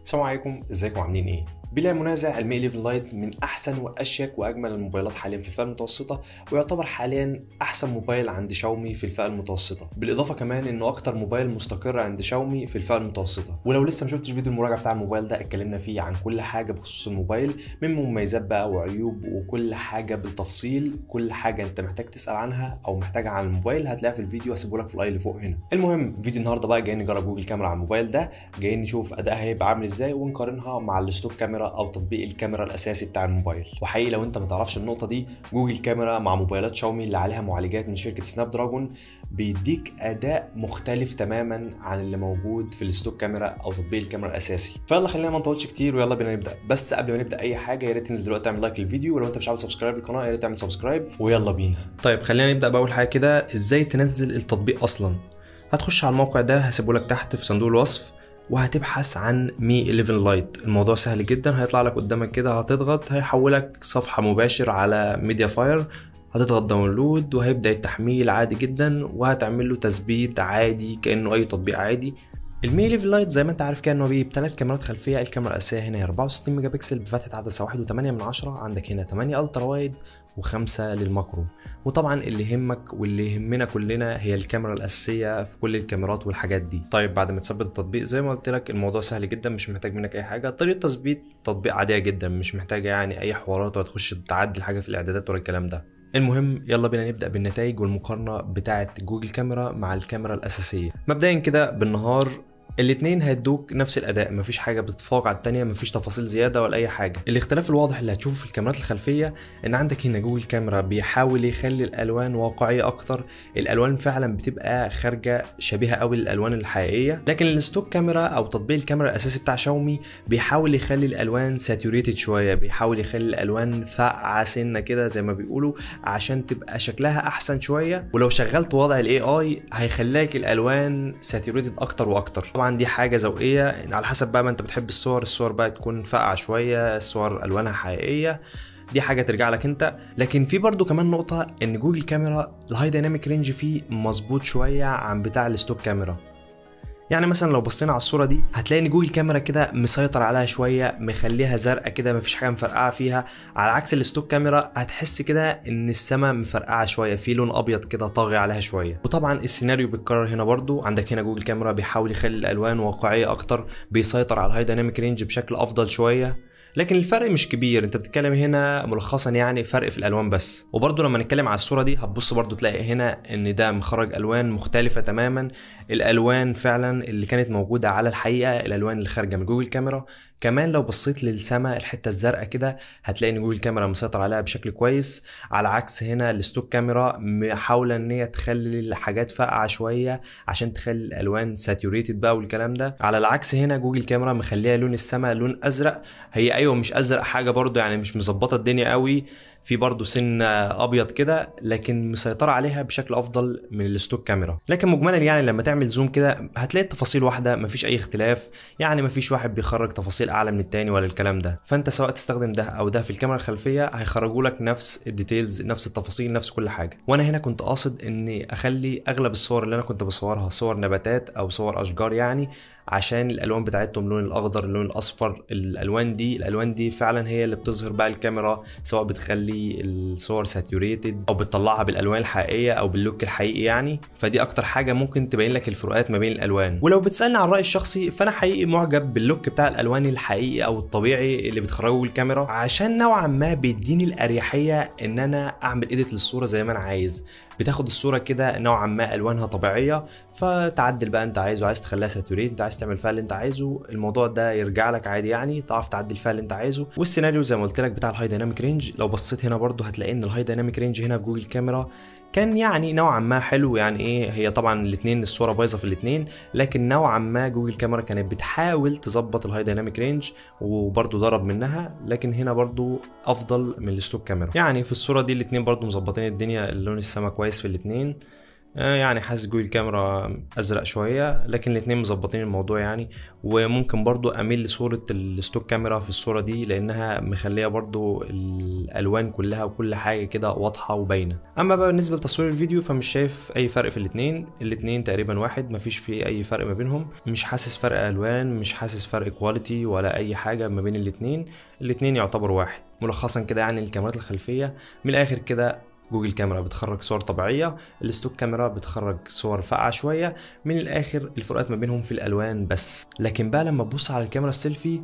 السلام عليكم ازيكم عاملين ايه بلا منازع المي 11 لايت من احسن واشيك واجمل الموبايلات حاليا في الفئه المتوسطه ويعتبر حاليا احسن موبايل عند شاومي في الفئه المتوسطه بالاضافه كمان انه اكتر موبايل مستقر عند شاومي في الفئه المتوسطه ولو لسه ما شفتش فيديو المراجعه بتاع الموبايل ده اتكلمنا فيه عن كل حاجه بخصوص الموبايل من مميزات بقى وعيوب وكل حاجه بالتفصيل كل حاجه انت محتاج تسال عنها او محتاجها عن الموبايل هتلاقيها في الفيديو هسيبه لك في الاي اللي فوق هنا المهم فيديو النهارده بقى جايين نجرب جوجل كاميرا على الموبايل ده جايين نشوف ادائها هيبقى عامل ازاي ونقارنها مع الستوك كاميرا او تطبيق الكاميرا الاساسي بتاع الموبايل وحقيقي لو انت ما تعرفش النقطه دي جوجل كاميرا مع موبايلات شاومي اللي عليها معالجات من شركه سناب دراجون بيديك اداء مختلف تماما عن اللي موجود في الستوك كاميرا او تطبيق الكاميرا الاساسي فيلا خلينا ما نطولش كتير ويلا بينا نبدا بس قبل ما نبدا اي حاجه يا ريت تنزل دلوقتي تعمل لايك للفيديو ولو انت مش عامل سبسكرايب للقناه يا ريت تعمل سبسكرايب ويلا بينا طيب خلينا نبدا باول حاجه كده ازاي تنزل التطبيق اصلا هتخش على الموقع ده هسيبه لك تحت في صندوق الوصف وهتبحث عن مي 11 لايت الموضوع سهل جدا هيطلع لك قدامك كده هتضغط هيحولك صفحة مباشر على ميديا فاير هتضغط داونلود وهيبدأ التحميل عادي جدا وهتعمل له تثبيت عادي كأنه أي تطبيق عادي المي 11 لايت زي ما انت عارف كده انه بيه بثلاث كاميرات خلفيه الكاميرا الاساسيه هنا هي 64 ميجا بكسل بفتحه عدسه 1.8 من عشرة عندك هنا 8 الترا وايد وخمسة للماكرو وطبعا اللي يهمك واللي يهمنا كلنا هي الكاميرا الأساسية في كل الكاميرات والحاجات دي طيب بعد ما تثبت التطبيق زي ما قلت لك الموضوع سهل جدا مش محتاج منك أي حاجة طريقة تثبيت تطبيق عادية جدا مش محتاجة يعني أي حوارات ولا تخش تعدل حاجة في الإعدادات ولا الكلام ده المهم يلا بينا نبدا بالنتائج والمقارنه بتاعه جوجل كاميرا مع الكاميرا الاساسيه مبدئيا كده بالنهار الاتنين هيدوك نفس الاداء مفيش حاجه بتتفوق على التانية مفيش تفاصيل زياده ولا اي حاجه الاختلاف الواضح اللي هتشوفه في الكاميرات الخلفيه ان عندك هنا جوجل كاميرا بيحاول يخلي الالوان واقعيه اكتر الالوان فعلا بتبقى خارجه شبيهه قوي للالوان الحقيقيه لكن الستوك كاميرا او تطبيق الكاميرا الاساسي بتاع شاومي بيحاول يخلي الالوان ساتوريتد شويه بيحاول يخلي الالوان فاقعه سنه كده زي ما بيقولوا عشان تبقى شكلها احسن شويه ولو شغلت وضع الاي اي هيخليك الالوان ساتوريتد اكتر واكتر طبعا دي حاجه ذوقيه على حسب بقى ما انت بتحب الصور الصور بقى تكون فاقعه شويه الصور الوانها حقيقيه دي حاجه ترجع لك انت لكن في برضو كمان نقطه ان جوجل كاميرا الهاي دايناميك رينج فيه مظبوط شويه عن بتاع الستوك كاميرا يعني مثلا لو بصينا على الصوره دي هتلاقي ان جوجل كاميرا كده مسيطر عليها شويه مخليها زرقاء كده مفيش حاجه مفرقعه فيها على عكس الستوك كاميرا هتحس كده ان السماء مفرقعه شويه في لون ابيض كده طاغي عليها شويه وطبعا السيناريو بيتكرر هنا برضو عندك هنا جوجل كاميرا بيحاول يخلي الالوان واقعيه اكتر بيسيطر على الهاي دايناميك رينج بشكل افضل شويه لكن الفرق مش كبير انت بتتكلم هنا ملخصا يعني فرق في الالوان بس وبرضه لما نتكلم على الصوره دي هتبص برضه تلاقي هنا ان ده مخرج الوان مختلفه تماما الالوان فعلا اللي كانت موجوده على الحقيقه الالوان اللي خارجه من جوجل كاميرا كمان لو بصيت للسماء الحته الزرقاء كده هتلاقي ان جوجل كاميرا مسيطر عليها بشكل كويس على عكس هنا الستوك كاميرا محاوله ان هي تخلي الحاجات فاقعه شويه عشان تخلي الالوان ساتوريتد بقى والكلام ده على العكس هنا جوجل كاميرا مخليها لون السماء لون ازرق هي ايوه مش ازرق حاجه برضو يعني مش مظبطه الدنيا قوي في برضه سن ابيض كده لكن مسيطره عليها بشكل افضل من الستوك كاميرا لكن مجملا يعني لما تعمل زوم كده هتلاقي التفاصيل واحده مفيش اي اختلاف يعني مفيش واحد بيخرج تفاصيل اعلى من التاني ولا الكلام ده فانت سواء تستخدم ده او ده في الكاميرا الخلفيه هيخرجوا لك نفس الديتيلز نفس التفاصيل نفس كل حاجه وانا هنا كنت قاصد اني اخلي اغلب الصور اللي انا كنت بصورها صور نباتات او صور اشجار يعني عشان الالوان بتاعتهم اللون الاخضر اللون الاصفر الالوان دي الالوان دي فعلا هي اللي بتظهر بقى الكاميرا سواء بتخلي الصور ساتوريتد او بتطلعها بالالوان الحقيقيه او باللوك الحقيقي يعني فدي اكتر حاجه ممكن تبين لك الفروقات ما بين الالوان ولو بتسالني عن رايي الشخصي فانا حقيقي معجب باللوك بتاع الالوان الحقيقي او الطبيعي اللي بتخرجه الكاميرا عشان نوعا ما بيديني الاريحيه ان انا اعمل ايديت للصوره زي ما انا عايز بتاخد الصوره كده نوعا ما الوانها طبيعيه فتعدل بقى انت عايزه عايز تخليها ساتوريتد عايز تعمل فيها اللي انت عايزه الموضوع ده يرجع لك عادي يعني تعرف تعدل فيها اللي انت عايزه والسيناريو زي ما قلت لك بتاع الهاي دايناميك رينج لو بصيت هنا برضو هتلاقي ان الهاي دايناميك رينج هنا في جوجل كاميرا كان يعني نوعا ما حلو يعني ايه هي طبعا الاثنين الصوره بايظه في الاثنين لكن نوعا ما جوجل كاميرا كانت بتحاول تظبط الهاي دايناميك رينج وبرده ضرب منها لكن هنا برده افضل من الستوك كاميرا يعني في الصوره دي الاثنين برده مظبطين الدنيا اللون السما كويس في الاثنين آه، يعني حاسس جوجل كاميرا ازرق شويه لكن الاتنين مظبطين الموضوع يعني وممكن برضو اميل لصوره الستوك كاميرا في الصوره دي لانها مخليه برضو الالوان كلها وكل حاجه كده واضحه وباينه اما بقى بالنسبه لتصوير الفيديو فمش شايف اي فرق في الاتنين الاتنين تقريبا واحد مفيش فيه اي فرق ما بينهم مش حاسس فرق الوان مش حاسس فرق كواليتي ولا اي حاجه ما بين الاتنين الاتنين يعتبروا واحد ملخصا كده يعني الكاميرات الخلفيه من الاخر كده جوجل كاميرا بتخرج صور طبيعية الستوك كاميرا بتخرج صور فاقعة شوية من الآخر الفروقات ما بينهم في الألوان بس لكن بقى لما تبص على الكاميرا السيلفي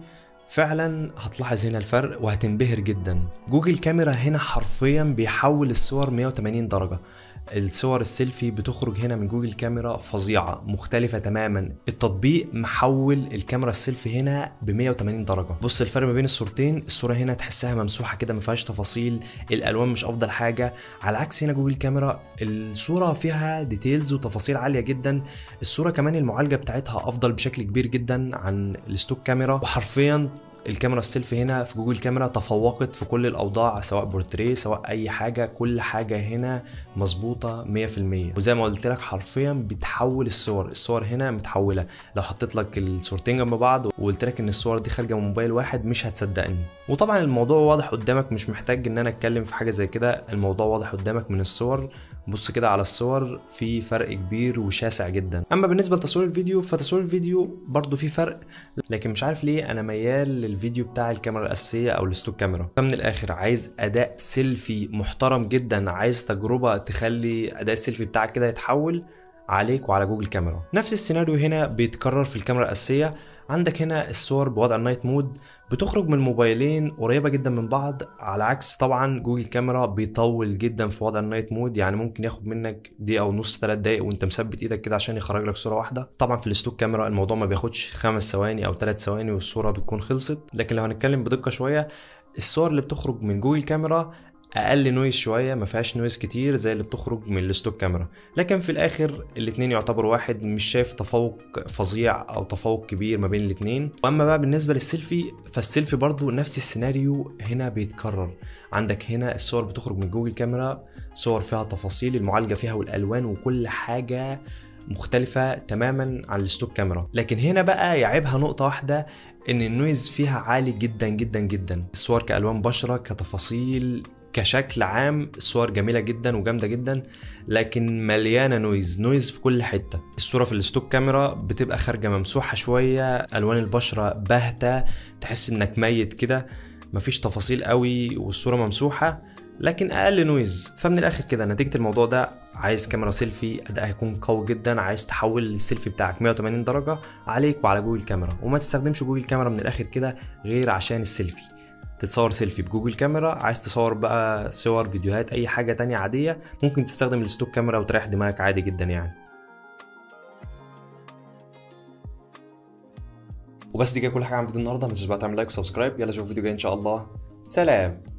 فعلا هتلاحظ هنا الفرق وهتنبهر جدا جوجل كاميرا هنا حرفيا بيحول الصور 180 درجة الصور السيلفي بتخرج هنا من جوجل كاميرا فظيعة مختلفة تماما التطبيق محول الكاميرا السيلفي هنا ب 180 درجة بص الفرق ما بين الصورتين الصورة هنا تحسها ممسوحة كده ما فيهاش تفاصيل الالوان مش افضل حاجة على عكس هنا جوجل كاميرا الصورة فيها ديتيلز وتفاصيل عالية جدا الصورة كمان المعالجة بتاعتها افضل بشكل كبير جدا عن الستوك كاميرا وحرفيا الكاميرا السيلفي هنا في جوجل كاميرا تفوقت في كل الاوضاع سواء بورتريه سواء اي حاجه كل حاجه هنا مظبوطه 100% وزي ما قلت لك حرفيا بتحول الصور الصور هنا متحوله لو حطيت لك الصورتين جنب بعض وقلت لك ان الصور دي خارجه من موبايل واحد مش هتصدقني وطبعا الموضوع واضح قدامك مش محتاج ان انا اتكلم في حاجه زي كده الموضوع واضح قدامك من الصور بص كده على الصور في فرق كبير وشاسع جدا اما بالنسبه لتصوير الفيديو فتصوير الفيديو برضو في فرق لكن مش عارف ليه انا ميال للفيديو بتاع الكاميرا الاساسيه او الستوك كاميرا فمن الاخر عايز اداء سيلفي محترم جدا عايز تجربه تخلي اداء السيلفي بتاعك كده يتحول عليك وعلى جوجل كاميرا نفس السيناريو هنا بيتكرر في الكاميرا الاساسيه عندك هنا الصور بوضع النايت مود بتخرج من موبايلين قريبة جدا من بعض على عكس طبعا جوجل كاميرا بيطول جدا في وضع النايت مود يعني ممكن ياخد منك دقيقة ونص ثلاث دقايق وانت مثبت ايدك كده عشان يخرج لك صورة واحدة طبعا في الستوك كاميرا الموضوع ما بياخدش خمس ثواني او ثلاث ثواني والصورة بتكون خلصت لكن لو هنتكلم بدقة شوية الصور اللي بتخرج من جوجل كاميرا اقل نويز شويه ما فيهاش نويز كتير زي اللي بتخرج من الستوك كاميرا لكن في الاخر الاتنين يعتبروا واحد مش شايف تفوق فظيع او تفوق كبير ما بين الاتنين واما بقى بالنسبه للسيلفي فالسيلفي برضو نفس السيناريو هنا بيتكرر عندك هنا الصور بتخرج من جوجل كاميرا صور فيها تفاصيل المعالجه فيها والالوان وكل حاجه مختلفة تماما عن الستوك كاميرا لكن هنا بقى يعيبها نقطة واحدة ان النويز فيها عالي جدا جدا جدا الصور كألوان بشرة كتفاصيل كشكل عام الصور جميلة جدا وجامدة جدا لكن مليانة نويز نويز في كل حتة الصورة في الستوك كاميرا بتبقى خارجة ممسوحة شوية ألوان البشرة باهتة تحس إنك ميت كده مفيش تفاصيل قوي والصورة ممسوحة لكن أقل نويز فمن الآخر كده نتيجة الموضوع ده عايز كاميرا سيلفي ادائها يكون قوي جدا عايز تحول السيلفي بتاعك 180 درجه عليك وعلى جوجل كاميرا وما تستخدمش جوجل كاميرا من الاخر كده غير عشان السيلفي تتصور سيلفي بجوجل كاميرا عايز تصور بقى صور فيديوهات اي حاجه تانية عاديه ممكن تستخدم الستوك كاميرا وتريح دماغك عادي جدا يعني وبس دي كده كل حاجه عن فيديو النهارده ما تنساش بقى تعمل لايك وسبسكرايب يلا نشوف فيديو جاي ان شاء الله سلام